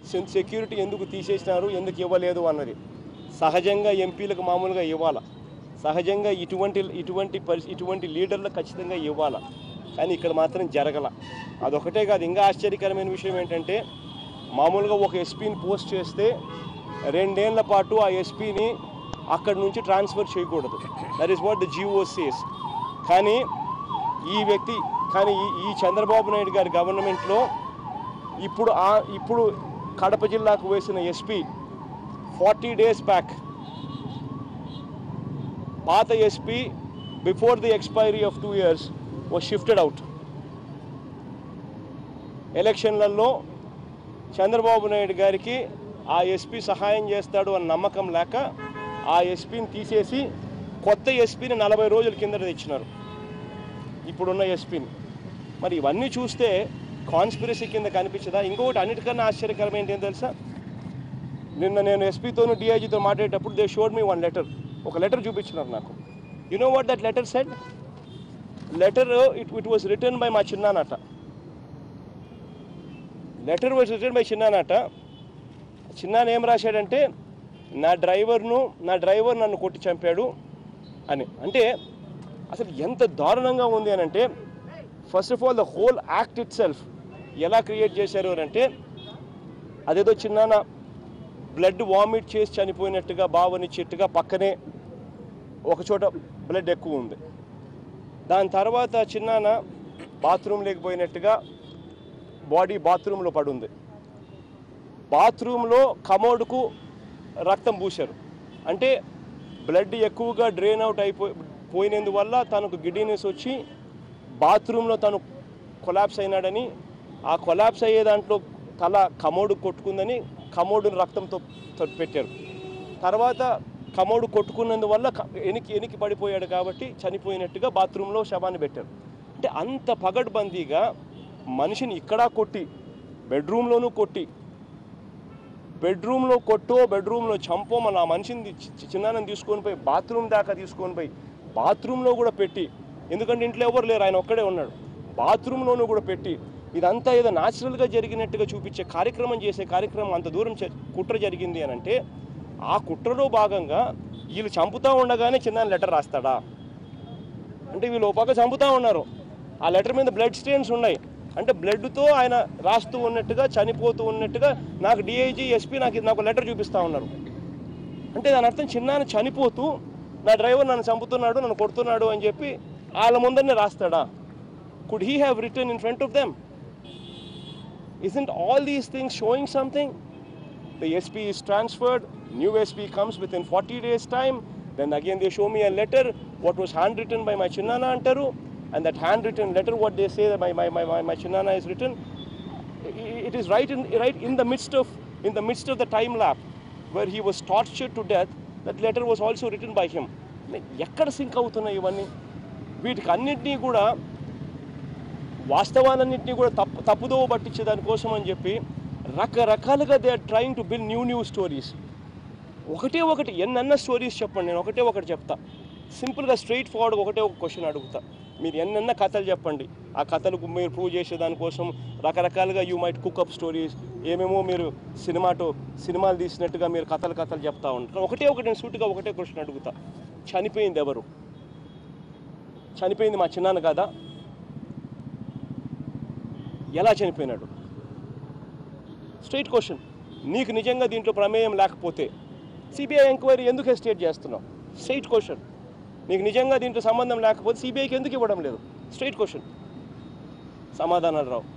సెన్- security ఎందుకు తీసేసినారు ఎందుకు ఇవ్వలేదు అన్నది సహజంగా ఎంపీలకు మామూలుగా ఇవ్వాలా సహజంగా ఇటువంటి ఇటువంటి పరిస్థితి ఇటువంటి లీడర్లకు ఖచ్చితంగా ఇవ్వాలా కానీ ఇక్కడ మాత్రం జరగల అదొకటే కాదు ఇంకా ఆశ్చర్యకరమైన విషయం ఏంటంటే మామూలుగా ఒక ఎస్పీని పోస్ట్ చేస్తే రెండేళ్ల పాటు ఆ ఎస్పీని అక్కడి నుంచి ట్రాన్స్ఫర్ చేయకూడదు that is what the GO says కానీ ఈ వ్యక్తి కానీ ఈ ఈ చంద్రబాబు నాయుడు గారి గవర్నమెంట్లో ఇప్పుడు ఆ ఇప్పుడు కడప జిల్లాకు వేసిన ఎస్పీ ఫార్టీ డేస్ బ్యాక్ పాత SP before the expiry of two years was shifted out ఎలక్షన్లలో చంద్రబాబు నాయుడు గారికి ఆ ఎస్పీ సహాయం చేస్తాడు అన్న నమ్మకం లేక ఆ ఎస్పీని తీసేసి కొత్త ఎస్పీని నలభై రోజుల కిందట తెచ్చినారు ఇప్పుడున్న ఎస్పీని మరి ఇవన్నీ చూస్తే కాన్స్పిరసీ కింద కనిపించదా ఇంకొకటి అన్నిటికన్నా ఆశ్చర్యకరం ఏంటి తెలుసా నిన్న నేను ఎస్పీతోను డిఐజీతో మాట్లాడేటప్పుడు they showed me one letter ఒక లెటర్ చూపించినారు నాకు you know what that letter said letter it it was return by మా చిన్నానట లెటర్ వాజ్ రిటర్న్ బై చిన్నానట చిన్నాన్న ఏం రాశాడంటే నా డ్రైవర్ను నా డ్రైవర్ నన్ను కొట్టి చంపాడు అని అంటే అసలు ఎంత దారుణంగా ఉంది అని అంటే first of all the whole act itself ఎలా క్రియేట్ చేశారు అని అంటే అదేదో చిన్నాన్న బ్లడ్ వామిట్ చేసి చనిపోయినట్టుగా భావనిచ్చేట్టుగా పక్కనే ఒక చోట బ్లడ్ ఎక్కువ ఉంది దాని తర్వాత చిన్నాన్న బాత్రూమ్ లేకపోయినట్టుగా బాడీ బాత్రూంలో పడుంది బాత్రూంలో కమోడ్కు రక్తం పూశారు అంటే బ్లడ్ ఎక్కువగా డ్రైన్ అవుట్ అయిపో పోయినందువల్ల తనకు గిడ్డినెస్ వచ్చి బాత్రూంలో తను కొలాప్స్ అయినాడని ఆ కొలాప్స్ అయ్యే దాంట్లో తల కమోడు కొట్టుకుందని కమోడుని రక్తంతో తో పెట్టారు తర్వాత కమోడు కొట్టుకున్నందువల్ల క- ఎనికి ఎనికి పడిపోయాడు కాబట్టి చనిపోయినట్టుగా బాత్రూంలో శవాన్ని పెట్టారు అంటే అంత పగడ్బందీగా మనిషిని ఇక్కడ కొట్టి బెడ్రూమ్లోనూ కొట్టి బెడ్రూమ్లో కొట్టో బెడ్రూమ్లో చంపో మన ఆ మనిషిని చి- చి- చిన్నాన్నని తీసుకొని పోయి బాత్రూమ్ దాకా తీసుకొని పోయి బాత్రూంలో కూడా పెట్టి ఎందుకంటే ఇంట్లో ఎవరు లేరు ఆయన ఒక్కడే ఉన్నాడు బాత్రూంలోనూ కూడా పెట్టి ఇదంతా ఏదో న్యాచురల్గా జరిగినట్టుగా చూపించే కార్యక్రమం చేసే కార్యక్రమం అంత దూరం చ- కుట్ర జరిగింది అని అంటే ఆ కుట్రలో భాగంగా వీళ్ళు చంపుతూ ఉండగానే చిన్న లెటర్ రాస్తాడా అంటే వీళ్ళు ఓ పక్క చంపుతూ ఉన్నారు ఆ లెటర్ మీద బ్లడ్ స్టెయిన్స్ ఉన్నాయి అంటే బ్లడ్తో ఆయన రాస్తూ ఉన్నట్టుగా చనిపోతూ ఉన్నట్టుగా నాకు డిఐజీ ఎస్పీ నాకు నాకు లెటర్ చూపిస్తూ ఉన్నారు అంటే దాని అర్థం చిన్నాన్న చనిపోతూ నా డ్రైవర్ నన్ను చంపుతున్నాడు నన్ను కొడుతున్నాడు అని చెప్పి వాళ్ళ ముందరనే రాస్తాడా could he have return in front of them isn't all these things showing something? The SP is transferred, new SP comes within 40 days' time, then again they show me a letter, what was handwritten by my Chinnana Antaru, and that handwritten letter, what they say that my, my, my, my, my Chinnana is written, i- it is right in, right in the midst of in the midst of the time lap where he was tortured to death, that letter was also written by him. ఎక్కడ sync అవుతున్నాయి ఇవన్నీ వీటికి అన్నింటినీ కూడా వాస్తవాలన్నింటినీ కూడా తప్పు తప్పుదోవ పట్టించే దానికోసం అని చెప్పి రకరకాలుగా they are trying to build new new stories ఒకటే ఒకటి ఎన్నన్న స్టోరీస్ చెప్పండి నేను ఒకటే ఒకటి చెప్తా సింపుల్గా స్ట్రైట్ ఫార్వర్డ్ ఒకటే ఒక క్వశ్చన్ అడుగుతా మీరు ఎన్నెన్న కథలు చెప్పండి ఆ కథలకు మీరు ప్రూవ్ చేసే దానికోసం రకరకాలుగా యూ మైట్ కుక్అప్ స్టోరీస్ ఏమేమో మీరు సినిమాతో సినిమాలు తీసినట్టుగా మీరు కథలు కథలు చెప్తా ఉంటారు ఒకటే ఒకటి నేను సూటిగా ఒకటే క్వశ్చన్ అడుగుతా చనిపోయింది ఎవరు చనిపోయింది మా చిన్నాన్న కాదా ఎలా చనిపోయినాడు స్ట్రైట్ క్వశ్చన్ నీకు నిజంగా దీంట్లో ప్రమేయం లేకపోతే సిబిఐ ఎంక్వైరీ ఎందుకు ఎస్టేట్ చేస్తున్నావు స్ట్రైట్ క్వశ్చన్ నీకు నిజంగా దీంట్లో సంబంధం లేకపోతే సిబిఐకి ఎందుకు ఇవ్వడం లేదు స్ట్రైట్ క్వశ్చన్ సమాధానాలు రావు